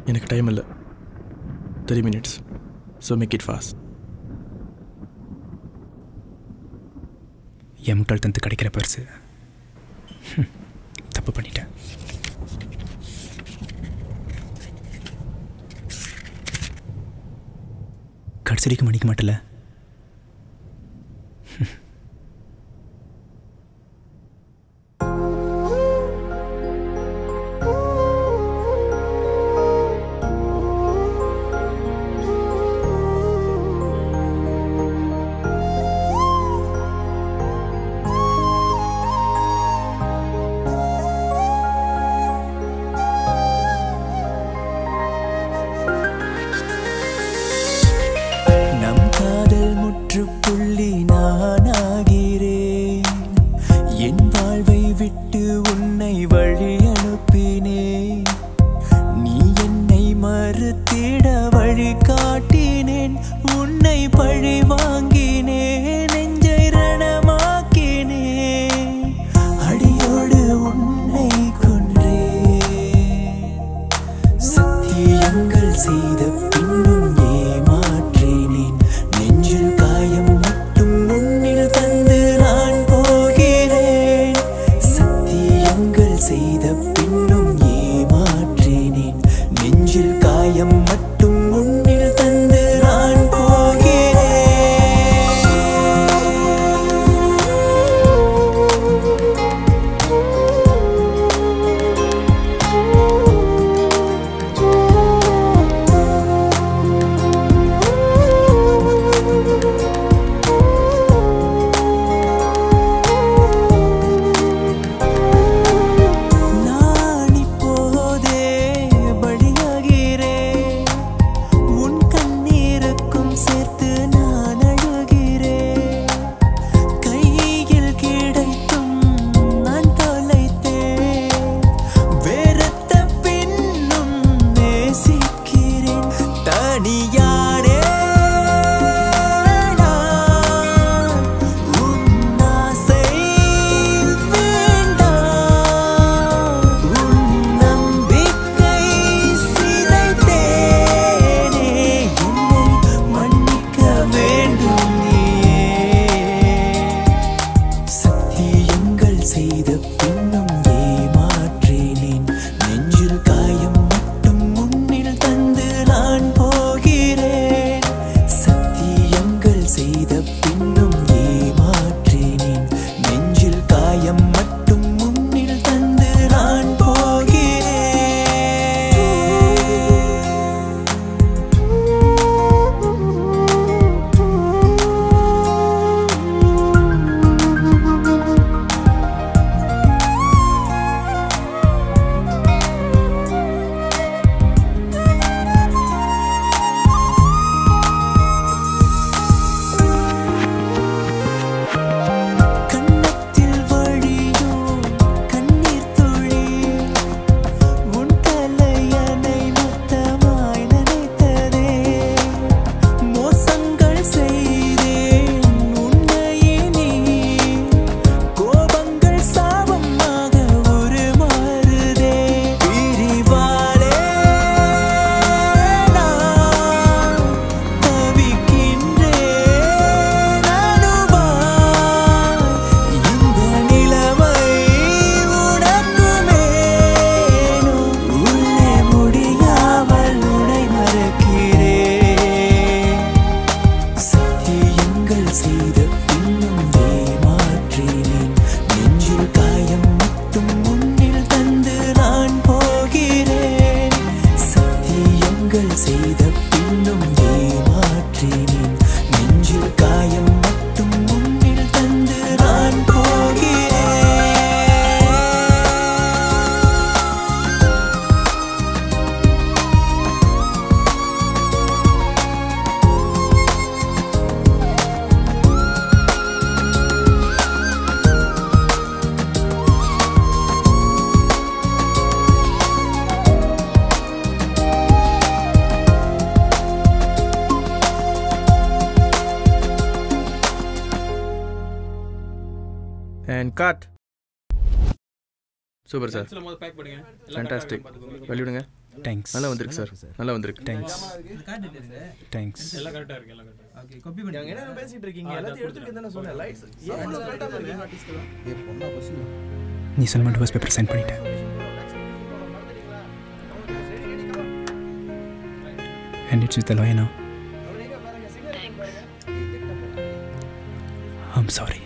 எனக்கு டைம் இல்லை three minutes so make it fast என் முட்டாள்தனத்து கிடைக்கிற பர்ஸு ஹம், தப்பு பண்ணிட்டேன் கடைசி வரைக்கும் மன்னிக்க மாட்டல நம் காதல் முற்றுப்புள்ளி நானாகிறேன் என் வாழ்வை விட்டு உன்னை வழி அனுப்பினேன் நீ என்னை மறுத்திட வழி காட்டினேன் உன்னை பழி வாங்கினேன் நெஞ்சை ரணமாக்கினேன் அடியோடு உன்னை கொன்றேன் சத்தியங்கள் செய்த பின்னும் ஏமாற்றினேன் நெஞ்சில் காயம் மட்டும் முன்னில் தந்து நான் போகிறேன் சத்தியங்கள் செய்த பின்னும் ஏமாற்றினேன் நெஞ்சில் காயம் மட்டும் முன்னில் தந்து நான் நான் இப்போதே பலியாகிறேன் உன் கண்ணீருக்கும் சேர்த்து நான் அழுகிறேன் கையில் கிடைத்தும் நான் தொலைத்தேன் வெறுத்த பின்னும் நேசிக்கிறேன் தனியாரே நான் உன் ஆசை வேண்டாம் உன் நம்பிக்கை சிதைத்தேனே என்னை மன்னிக்க வேண்டும் நீயே சத்தியங்கள் செய்த பின்னும் ஏமாற்றினேன் நெஞ்சில் காயம் மட்டும் முன்னில் தந்து நான் போகிறேன் சத்தியங்கள் செய்த பின்னும் ஏமாற்றினேன் நெஞ்சில் காயம் மட்டும் முன்னில் தந்து நான் போகிறேன் கண்ணத்தில் வழியும் கண்ணீர் துளி உன் தலையணை மொத்தமாய் நினைத்ததே மோசங்கள் செய்தேன் உன்னையே நீ கோபங்கள் சாபமாக உருமாறுதே பிரிவாலே நான் தவிக்கின்றேன் அனுபவம் இந்த நிலைமை உனக்குமேனோ உள்ளே முடியாமல் உனை மறக்கிறேன் சத்தியங்கள் செய்த பின்னும் ஏமாற்றினேன் நெஞ்சில் காயம் மட்டும் முன்னில் தந்து நான் போகிறேன் சத்தியங்கள் செய்த பின்னும் ஏமாற்றினேன் நெஞ்சில் காயம் மட்டும் முன்னில் தந்து நான் போகிறேன் and God super sir pack பண்ணுங்க ஃபேண்டாஸ்டிக் வெளியிடுங்க தேங்க்ஸ் நல்லா வந்திருக்கு சார் நல்லா வந்திருக்கு தேங்க்ஸ் தேங்க்ஸ் நீங்க என்ன பேசிட்டு இருக்கீங்க எல்லாத்தையும் எடுத்துட்டு தானே சொன்னேன் லைட்ஸ் ஏன் இவ்வளவு கரெக்டா இருக்கீங்க நீ சொன்ன டிவோர்ஸ் பேப்பர் சைன் பண்ணிட்டேன் And it's with the lawyer now. I'm sorry.